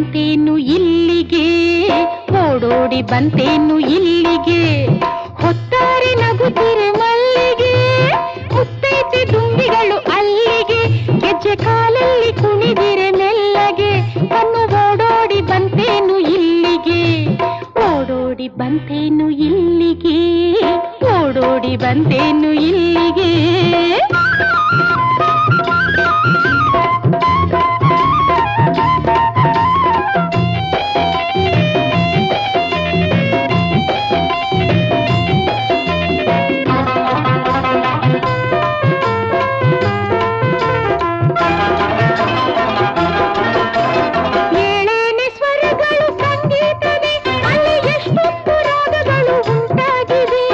ಬಂತೇನು ಇಲ್ಲಿಗೆ ಓಡೋಡಿ ಬಂತೇನು ಇಲ್ಲಿಗೆ ಹೊತ್ತಾರೆ ನಗುತ್ತಿರೆ ಮಲ್ಲಿಗೆ ಮುತ್ತೈತೆ ದುಂಬಿಗಳು ಅಲ್ಲಿಗೆ ಗೆಜ್ಜೆ ಕಾಲಲ್ಲಿ ಕುಣಿದಿರೆ ಮೆಲ್ಲಗೆ ಕಣ್ಣು ಓಡೋಡಿ ಬಂತೇನು ಇಲ್ಲಿಗೆ ಓಡೋಡಿ ಬಂತೇನು ಇಲ್ಲಿಗೆ ಓಡೋಡಿ ಬಂತೇನು ಇಲ್ಲಿಗೆ ಏಳೇನೆ ಸ್ವರಗಳು ಸಂಗೀತವೇ ಅಲ್ಲಿ ಎಷ್ಟೊಂದು ರಾಗಗಳು ಉಂಟಾಗಿವೆ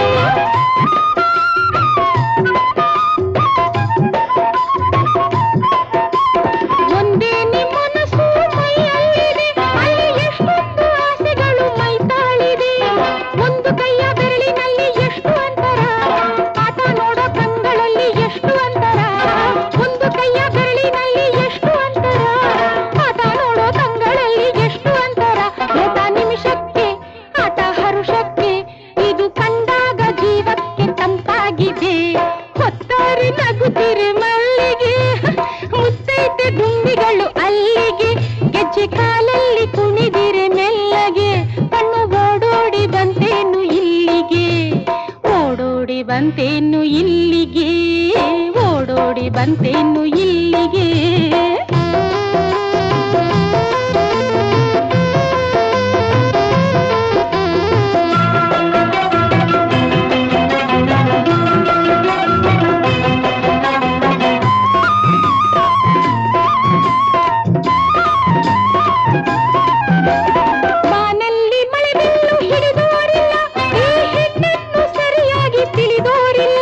ಒಂದೇನೆ ಮನಸ್ಸು ಮೈಯಲ್ಲಿದೆ ಅಲ್ಲಿ ಎಷ್ಟೊಂದು ಆಸೆಗಳು ಮೈತಾಳಿದೆ ಒಂದು ಕೈಯ ಬೆರಳಿನಲ್ಲಿ ಎಷ್ಟು ಅಂತರ ಆಟ ನೋಡೋ ಕಂಗಳಲ್ಲಿ ಎಷ್ಟು ಅಂತರ ಒಂದು ಕೈಯ ಬೆರಳಿನಲ್ಲಿ ಎಷ್ಟು ಅಂತರ ಆಟ ನೋಡೋ ಕಂಗಳಲ್ಲಿ ಎಷ್ಟು ಅಂತರ ಊಟ ನಿಮಿಷಕ್ಕೆ ಆಟ ಹರುಷಕ್ಕೆ ಇದು ಕಂಡಾಗ ಜೀವಕ್ಕೆ ತಂಪಾಗಿದೆ ಹೊತ್ತಾರೆ ನಗುತ್ತಿರೆ ಮಲ್ಲಿಗೆ ಮುತ್ತೈತೆ ದುಂಬಿಗಳು ಅಲ್ಲಿಗೆ ಗೆಜ್ಜೆ ಕಾಲಲ್ಲಿ ಕುಣಿದಿರೆ ಮೆಲ್ಲಗೆ ಕಣ್ಣು ಓಡೋಡಿ ಬಂತೇನು ಇಲ್ಲಿಗೆ ಓಡೋಡಿ ಬಂತೇನು ಇಲ್ಲಿಗೆ ಓಡೋಡಿ ಬಂತೇನು ಇಲ್ಲಿಗೆ ಬಾನಲ್ಲಿ ಮಳೆ ಬಿಲ್ಲು ಹಿಡಿದೋರಿಲ್ಲ ಈ ಹೆಣ್ಣನ್ನು ಸರಿಯಾಗಿ ತಿಳಿದೋರಿಲ್ಲ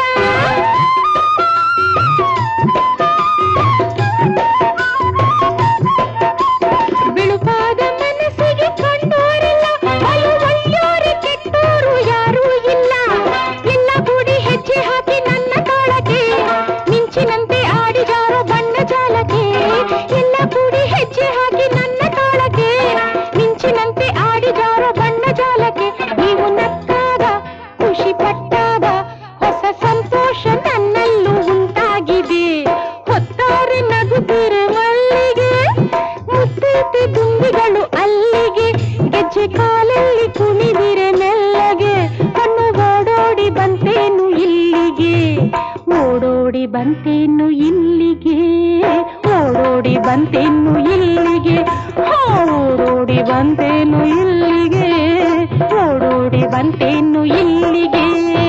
ಬಿಳುಪಾದ ಮನಸ್ಸಿಗೆ ಕಂಡೋರಿಲ್ಲ ಬಲು ಒಳ್ಳೆಯೋರು ಕೆಟ್ಟೋರು ಯಾರೂ ಇಲ್ಲ ಎಲ್ಲ ಕೂಡಿ ಹೆಜ್ಜೆ ಹಾಕಿ ನನ್ನ ತಾಳಕ್ಕೆ ಮಿಂಚಿನಂತೆ ಆಡಿದಾರೋ ಬಣ್ಣ ಜಾಲಕ್ಕೆ ಎಲ್ಲ ಕೂಡಿ ಹೆಜ್ಜೆ ಹಾಕಿ ನನ್ನ ತಾಳಕ್ಕೆ ಮಿಂಚಿನಂತೆ ಆಡಿದಾರೋ ಬಣ್ಣ ಜಾಲಕ್ಕೆ ನೀವು ನಕ್ಕಾಗ ಖುಷಿ ಪಟ್ಟಾಗ ಹೊಸ ಸಂತೋಷ ನನ್ನಲ್ಲೂ ಉಂಟಾಗಿದೆ ಹೊತ್ತಾರೆ ನಗುತ್ತಿರೆ ಮಲ್ಲಿಗೆ ಮುತ್ತೈತೆ ದುಂಬಿಗಳು ಅಲ್ಲಿಗೆ ಗೆಜ್ಜೆ ಕಾಲಲ್ಲಿ ಕುಣಿದಿರೆ ಮೆಲ್ಲಗೆ ಕಣ್ಣು ಓಡೋಡಿ ಬಂತೇನು ಇಲ್ಲಿಗೆ ಓಡೋಡಿ ಬಂತೇನು ಇಲ್ಲಿಗೆ ಓಡೋಡಿ ಬಂತೇನು ಇಲ್ಲಿಗೆ ಹೋ, ಓಡೋಡಿ ಬಂತೇನು ಇಲ್ಲಿಗೆ ಓಡೋಡಿ ಬಂತೇನು ಇಲ್ಲಿಗೆ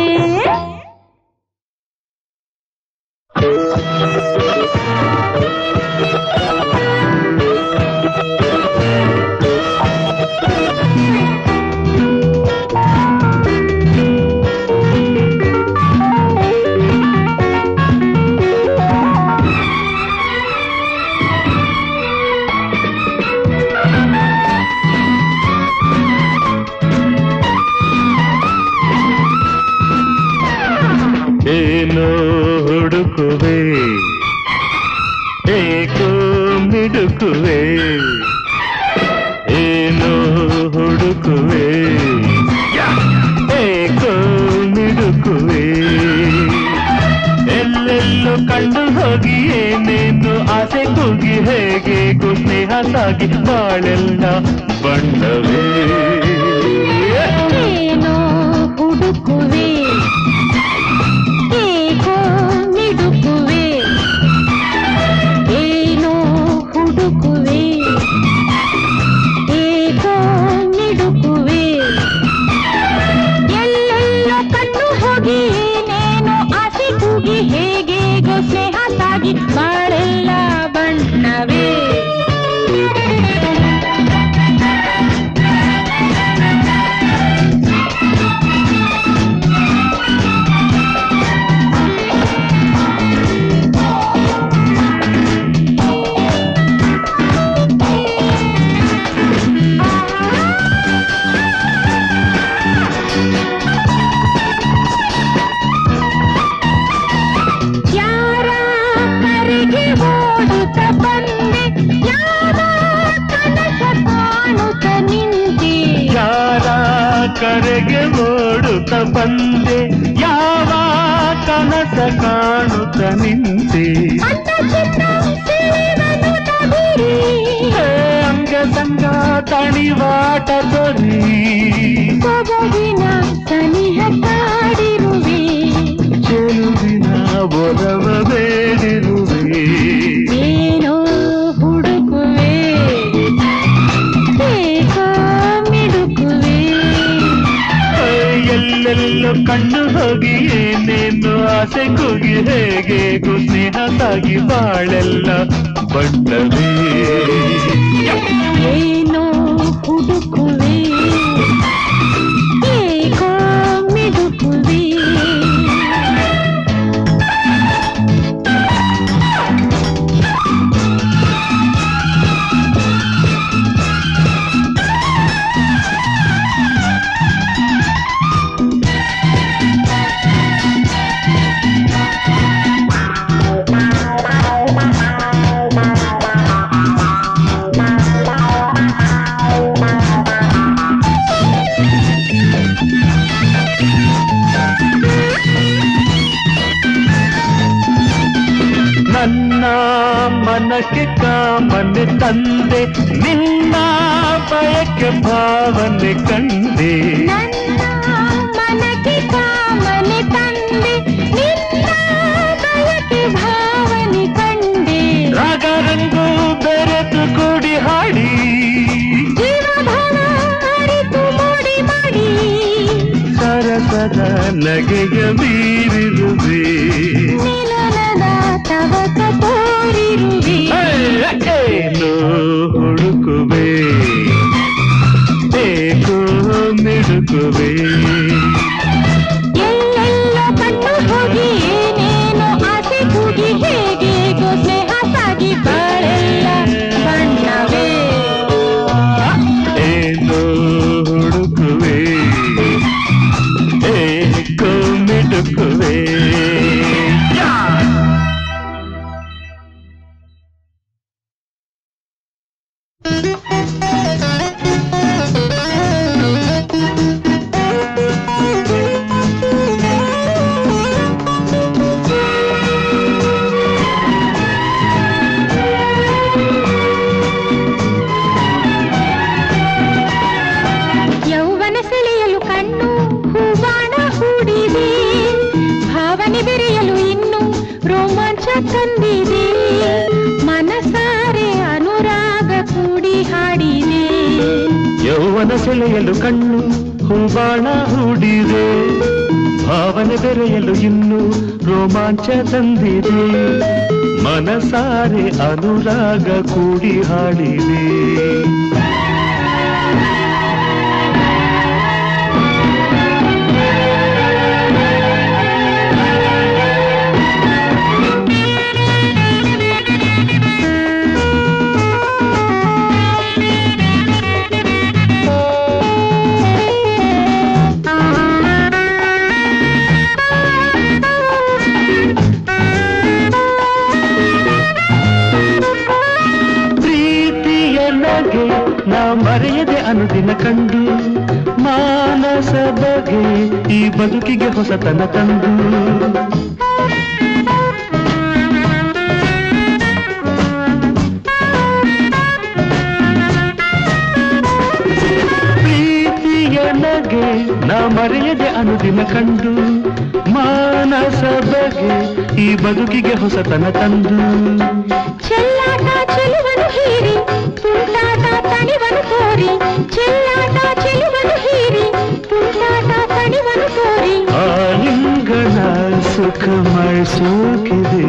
ಏನೋ ಹುಡುಕುವೆ ಏಕೋ ಮಿಡುಕುವೆ ಏನೋ ಹುಡುಕುವೆ ಏಕೋ ಮಿಡುಕುವೆ ಎಲ್ಲೆಲ್ಲೋ ಕಂಡು ಹೋಗಿ ಏನೇನು ಆಸೆ ಕೂಗಿ ಹೇಗೆ ಸ್ನೇಹ ಸಾಗಿ ಬಾಳೆಲ್ಲ ಬಣ್ಣವೇ ಏನೋ ಹುಡುಕುವೆ ಏಕೋ ಮಿಡುಕುವೆ ಏನೋ ಹುಡುಕುವೆ ಏಕೋ ಮಿಡುಕುವೆ ಎಲ್ಲೆಲ್ಲೋ ಕಣ್ಣು ಹೋಗಿ ಏನೇನೋ ಆಸೆ ಕೂಗಿ ಹೇಗೇಗೋ ಸ್ನೇಹ ಸಾಗಿ ಬಾಳೆಲ್ಲ ಬಣ್ಣವೇ ಯಾರ ಕರೆಗೆ ಅಂತ ಬಂದೆ ಯಾವ ಕನಸ ಕಾಣುತ್ತ ನಿಂತೆ ಅಂತ ಚಿನ್ನ ಸೆಳೆವನು ತಬಿರಿ. ಹೇ ಅಂಗ ಸಂಗ ತಣಿವಾಟ ದೊರಿ ಸೊಬಗಿನ ಸನಿಹ ಕಾಡಿರುವೆ ಚೆಲುವಿನ ಒಲವ ಬೇಡಿರುವೆ ಏನೋ ಹುಡುಕುವೆ ಏಕೋ ಮಿಡುಕುವೆ ಹೇ, ಎಲ್ಲೆಲ್ಲೋ ಕಣ್ಣು ಹೋಗಿ ಏನೇನು ಆಸೆ ಕೂಗಿ ಹೇಗೆ ಸ್ನೇಹ ಸಾಗಿ ಬಾಳೆಲ್ಲ ಬಣ್ಣವೇ ಏನೋ ಹುಡುಕುವೆ ಏಕೋ ಮಿಡುಕುವೆ ನನ್ನ ಮನಕ್ಕೆ ಕಾಮನೆ ತಂದೆ ನಿನ್ನ ಬಯಕೆ ಭಾವನೆ ಕಂಡೆ ನನ್ನ ಮನಕ್ಕೆ ಕಾಮನೆ ತಂದೆ ನಿನ್ನ ಬಯಕೆ ಭಾವನೆ ಕಂಡೆ ರಾಗ ರಂಗು ಬೆರೆತು ಕೂಡಿ ಹಾಡಿ ಜೀವಭಾವ ಅರಿತು ಮೋಡಿ ಮಾಡಿ ಸರಸದ ನಗೆಯ ಮೀರಿರುವೆ ನಿಲನದ ತವಕ ತೋರಿರುವೆ ಏನು ಹುಡುಕುವೆ ಏಕೋ ಮಿಡುಕುವೆ ಎಲ್ಲೆಲ್ಲ ಕಣ್ಣು ಹೋಗಿ ಏನೇನೋ ಆಸೆ ಕೂಗಿ ಹೇಗೆ ಗೋ ಸ್ನೇಹ ಸಾಗಿ ಬಾಳೆಲ್ಲ ಬಣ್ಣವೇ ಏನು ಹುಡುಕುವೆ ಏಕೋ ಮಿಡುಕುವೆ ಯಾ! ಯೌವನ ಸೆಳೆಯಲು ಕಣ್ಣು ಹೂವಾಣ ಹೂಡಿದೆ ಭಾವನೆ ಬೆರೆಯಲು ಇನ್ನು ರೋಮಾಂಚ ತಂದಿದೆ ಮನಸಾರೆ ಅನುರಾಗ ಕೂಡಿ ಹಾಡಿದೆ ಯೌವನ ಸೆಳೆಯಲು ಕಣ್ಣು ಹೂಬಾಣ ಹೂಡಿದೆ ಭಾವನೆ ಬೆರೆಯಲು ಇನ್ನು ರೋಮಾಂಚ ತಂದಿದೆ ಮನಸಾರೆ ಅನುರಾಗ ಕೂಡಿ ಹಾಡಿದೆ ಪ್ರೀತಿಯ ನಗೆ ನಾ ಮರೆಯದೆ ಅನುದಿನ ಕಂಡು ಮಾನಸ ಬಗೆ ಈ ಬದುಕಿಗೆ ಹೊಸತನ ತಂದು ಪ್ರೀತಿಯ ನಗೆ ನಾ ಮರೆಯದೆ ಅನುದಿನ ಕಂಡು ಮಾನಸ ಬಗೆ ಈ ಬದುಕಿಗೆ ಹೊಸತನ ತಂದು ಚೆಲ್ಲಾಟ ಚೆಲುವನು ಹೀರಿ ತುಂಟಾಟ ತಣಿವನು ತೋರಿ ಚೆಲ್ಲಾಟ ಚೆಲುವನು ಹೀರಿ ತುಂಟಾಟ ತಣಿವನು ತೋರಿ ಆಲಿಂಗನ ಸುಖಮಯ ಸೋಕಿದೆ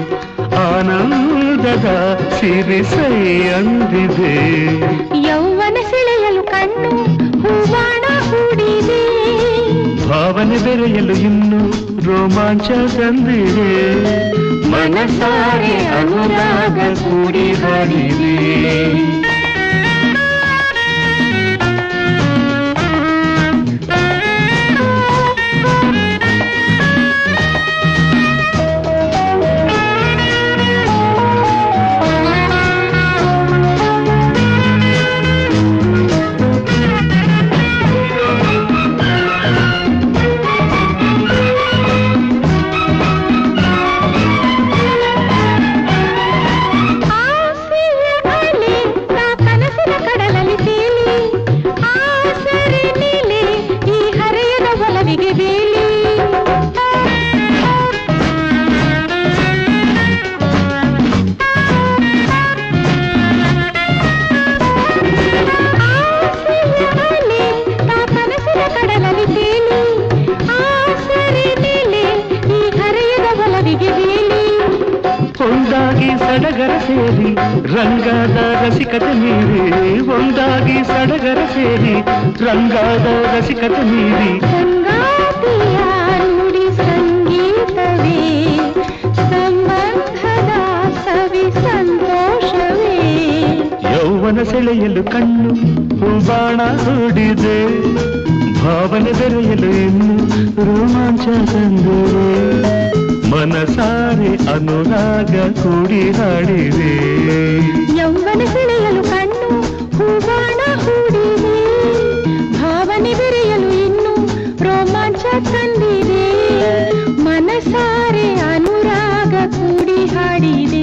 ಆನಂದದ ಸಿರಿಸೈ ಅಂದಿದೆ ಯೌವನ ಸೆಳೆಯಲು ಕಣ್ಣು ಹೂವಾಣ ಹೂಡಿದೆ ಭಾವನೆ ಬೆರೆಯಲು ಇನ್ನು ರೋಮಾಂಚ ತಂದಿದೆ ಮನಸಾರೆ ಅನುರಾಗ ಕೂಡಿ ಹಾಡಿದೆ ಒಂದಾಗಿ ಸಡಗರ ಸೇರಿ ರಂಗಾದ ರಸಿಕತೆ ಮೀರಿ ಒಂದಾಗಿ ಸಡಗರ ಸೇರಿ ರಂಗಾದ ರಸಿಕತೆ ಮೀರಿ ಸಂಗಾತಿಯ ನುಡಿ ಸಂಗೀತವೇ ಸಂಬಂಧದ ಸವಿ ಸಂತೋಷವೇ ಯೌವನ ಸೆಳೆಯಲು ಕಣ್ಣು ಹೂಬಾಣ ಹೂಡಿದೆ ಭಾವನೆ ಬೆರೆಯಲು ಇನ್ನು ರೋಮಾಂಚ ತಂದಿದೆ ಮನಸಾರೆ ಅನುರಾಗ ಕೂಡಿ ಹಾಡಿದೆ ಯೌವನ ಸೆಳೆಯಲು ಕಣ್ಣು ಹೂವಾಣ ಹೂಡಿದೆ ಭಾವನೆ ಬೆರೆಯಲು ಇನ್ನು ರೋಮಾಂಚ ತಂದಿದೆ ಮನಸಾರೆ ಅನುರಾಗ ಕೂಡಿ ಹಾಡಿದೆ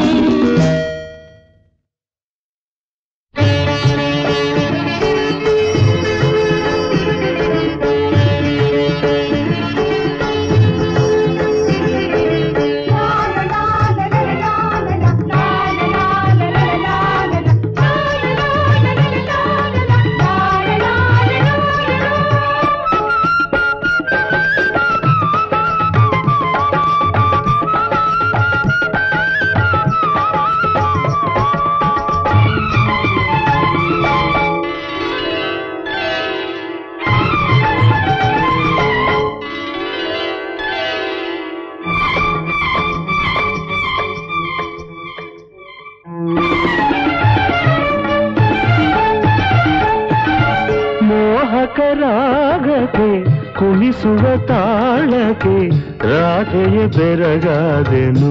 ಮೋಹಕರಾಗತೆ ಕುಣಿಸುವ ತಾಳಕ್ಕೆ ರಾಧೆಯ ಬೆರಗಾದೆನು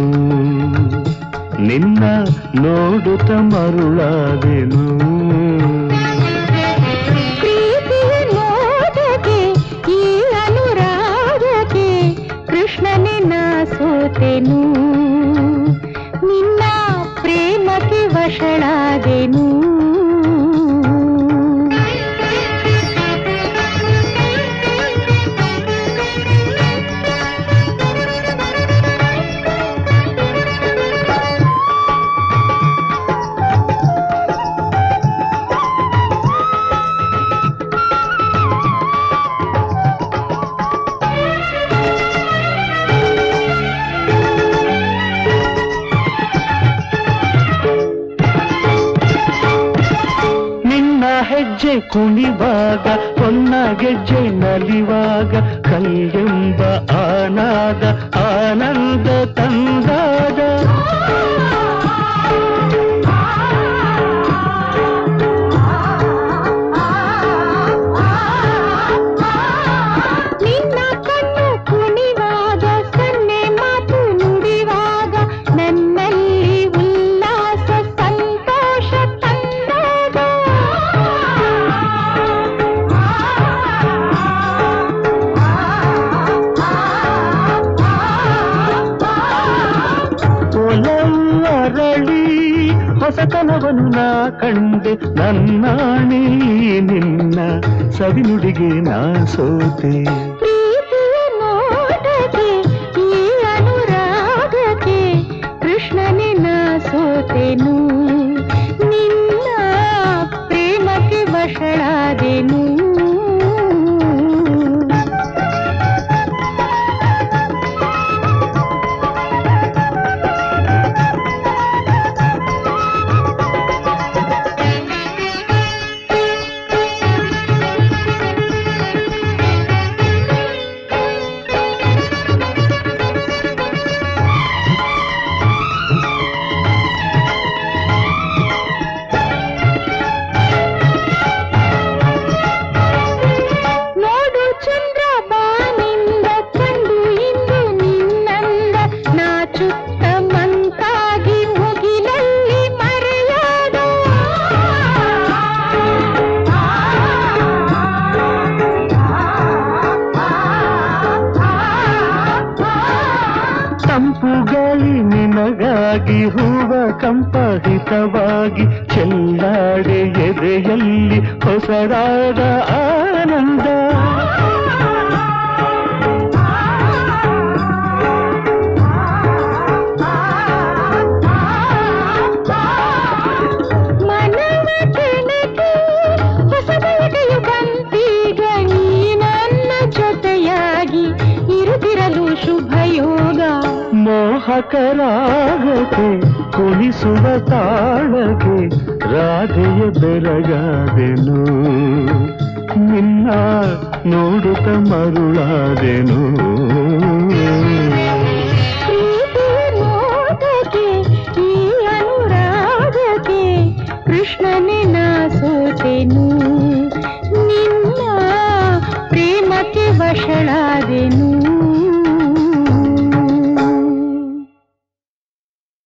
ನಿನ್ನ ನೋಡುತ್ತ ಮರುಳಾದೆನು ಪ್ರೀತಿಯ ನೋಟಕ್ಕೆ ಈ ಅನುರಾಗಕ್ಕೆ ಕೃಷ್ಣನೇ ನಾ ಸೋತೆನು ನಿನ್ನ ಪ್ರೇಮಕ್ಕೆ ವಶಳಾದೆನು ನಿನ್ನ ಹೆಜ್ಜೆ ಕುಣಿವಾಗ ಹೊನ್ನ ಗೆಜ್ಜೆ ನಲಿವಾಗ ಕಲ್ಲೆಂಬ ಆನಾದ ಆನಂದ ತಂದಾದ ನಿನ್ನ ಕಣ್ಣು ಕುಣಿವಾಗ ಸನ್ನೆ ಮಾತು ನುಡಿವಾಗ ನನ್ನಲ್ಲಿ ಉಲ್ಲಾಸ ಸಂತೋಷ ತಂದಾಗ ಒಲವರಳಿ ಹೊಸತನವನ್ನು ನಾ ಕಂಡೆ ನನ್ನಾಣಿ ನಿನ್ನ ಸವಿನುಡಿಗೆ ನಾ ಸೋತೆ ಪ್ರೀತಿಯ ನೋಟಕ್ಕೆ ಈ ಅನುರಾಗಕ್ಕೆ ಕೃಷ್ಣನೇ ನಾ ಸೋತೆನು ನಿನ್ನ ಪ್ರೇಮಕ್ಕೆ ವಶಳಾದೆನು ನೋಡು ಚಂದ್ರ ಬಾನಿಂದ ಕಂಡು ಇಂದು ನಿನ್ನಂದ ನಾಚುತ್ತ ಮಂಕಾಗಿ ಮುಗಿಲಲ್ಲಿ ಮರೆಯಾದ ತಂಪು ಗಾಳಿ ನಿನಗಾಗಿ ಹೂವ ಕಂಪಹಿತವಾಗಿ ಚೆಲ್ಲಾಡೆ ಎದೆಯಲ್ಲಿ ಹೊಸದಾದ ಆನಂದ ಮನವ ಕೆಣಕಿ ಹೊಸ ಬಯಕೆಯು ಬಂತೀಗ ನೀ ನನ್ನ ಜೊತೆಯಾಗಿ ಇರುತ್ತಿರಲು ಶುಭ ಯೋಗ ಮೋಹ ಮೋಹಕರಾಗಕ್ಕೆ ಕುಣಿಸುವ ತಾಳಕ್ಕೆ ರಾಧೆಯ ಬೆರಗಾದೆನು ನಿನ್ನ ನೋಡುತ್ತ ಮರುಳಾದೆನು ಪ್ರೀತಿಯ ನೋಟಕ್ಕೆ ಈ ಅನುರಾಗಕ್ಕೆ ಕೃಷ್ಣನೇ ನಾ ಸೋತೆನು ನಿನ್ನ ಪ್ರೇಮಕ್ಕೆ ವಶಳಾದೆನು